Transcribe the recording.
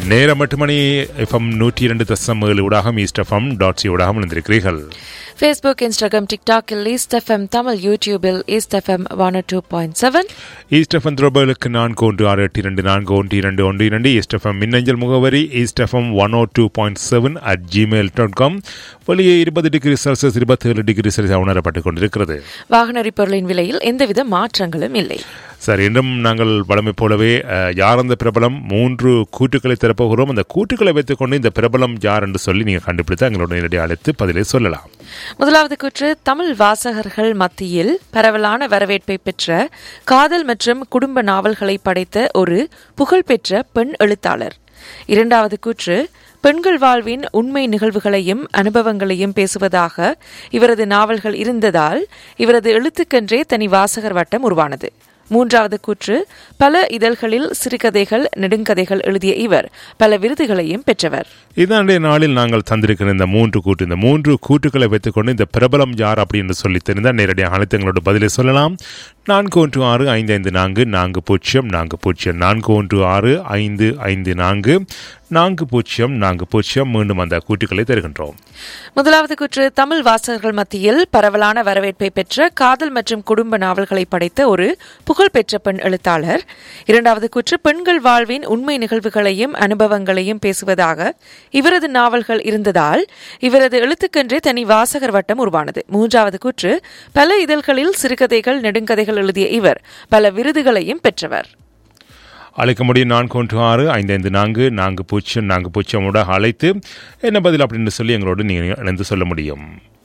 நேரம் எட்டு மணி எஃப்எம் நூற்றி இரண்டு தசம் ஏழு ஊடாகம் ஈஸ்ட் எஃப்எம் டாட் சி ஊடாகம் இணைந்திருக்கிறீர்கள் ஃபேஸ்புக் இன்ஸ்டாகிராம் டிக்டாக்கில் ஈஸ்ட் எஃப்எம் தமிழ் யூடியூபில் East FM one two point seven East FM தொடர்புகளுக்கு நான்கு ஒன்று ஆறு எட்டு இரண்டு நான்கு ஒன்று இரண்டு ஒன்று இரண்டு ஈஸ்ட் எஃப்எம் மின்னஞ்சல் முகவரி East FM one O two point seven at Gmail dot com வெளியே இருபது டிகிரி செல்சியஸ் இருபத்தேழு டிகிரி செல்சியஸ் உணரப்பட்டுக் கொண்டிருக்கிறது வாகன எரிபொருளின் விலையில் எந்தவித மாற்றங்களும் இல்லை சார் இன்றும் நாங்கள் வழமை போலவே அஹ், யார் அந்த பிரபலம் மூன்று கூட்டுக்களை திறப்போகிறோம் அந்த கூட்டுக்களை வைத்துக்கொண்டு இந்த பிரபலம் யார் என்று சொல்லி நீங்கள் கண்டுபிடித்து எங்களோட நேரடி அழைத்து பதிலை சொல்லலாம் முதலாவது கூற்று தமிழ் வாசகர்கள் மத்தியில் பரவலான வரவேற்பை பெற்ற காதல் மற்றும் குடும்ப நாவல்களை படைத்த ஒரு புகழ்பெற்ற பெண் எழுத்தாளர் இரண்டாவது கூற்று பெண்கள் வாழ்வின் உண்மை நிகழ்வுகளையும் அனுபவங்களையும் பேசுவதாக இவரது நாவல்கள் இருந்ததால் இவரது எழுத்துக்கென்றே தனி வாசகர் வட்டம் உருவானது மூன்றாவது கூற்று பல இதழ்களில் சிறுகதைகள் நெடுங்கதைகள் எழுதிய இவர் பல விருதுகளையும் பெற்றவர் இதாண்டிய நாளில் நாங்கள் தந்திருக்கிற இந்த மூன்று கூட்டு இந்த மூன்று கூட்டுக்களை வைத்துக்கொண்டு இந்த பிரபலம் யார் அப்படின்னு சொல்லி தெரிந்தால் நேரடியாக அழைத்து எங்களோட பதிலை சொல்லலாம் நான்கு ஒன்று ஆறு ஐந்து ஐந்து நான்கு நான்கு பூஜ்ஜியம் நான்கு பூஜ்ஜியம் நான்கு ஒன்று ஆறு ஐந்து ஐந்து நான்கு நான்கு பூஜ்ஜியம் நான்கு பூஜ்ஜியம் மீண்டும் அந்த கூட்டுக்களை தருகின்றோம் முதலாவது கூற்று தமிழ் வாசகர்கள் மத்தியில் பரவலான வரவேற்பை பெற்ற காதல் மற்றும் குடும்ப நாவல்களை படைத்த ஒரு புகழ்பெற்ற பெண் எழுத்தாளர் இரண்டாவது கூற்று பெண்கள் வாழ்வின் உண்மை நிகழ்வுகளையும் அனுபவங்களையும் பேசுவதாக இவரது நாவல்கள் இருந்ததால் இவரது எழுத்துக்கென்றே தனி வாசகர் வட்டம் உருவானது மூன்றாவது கூற்று பல இதழ்களில் சிறுகதைகள் நெடுங்கதைகள் எழுதிய இவர் பல விருதுகளையும் பெற்றவர் அழைக்க முடியும் நான்கு ஒன்று ஆறு ஐந்து ஐந்து நான்கு நான்கு பூஜ்ஜியம் நான்கு பூஜ்ஜியம் ஊடாக அழைத்து என்ன பதில் அப்படின்னு சொல்லி எங்களோடு நீங்கள் இணைந்து சொல்ல முடியும்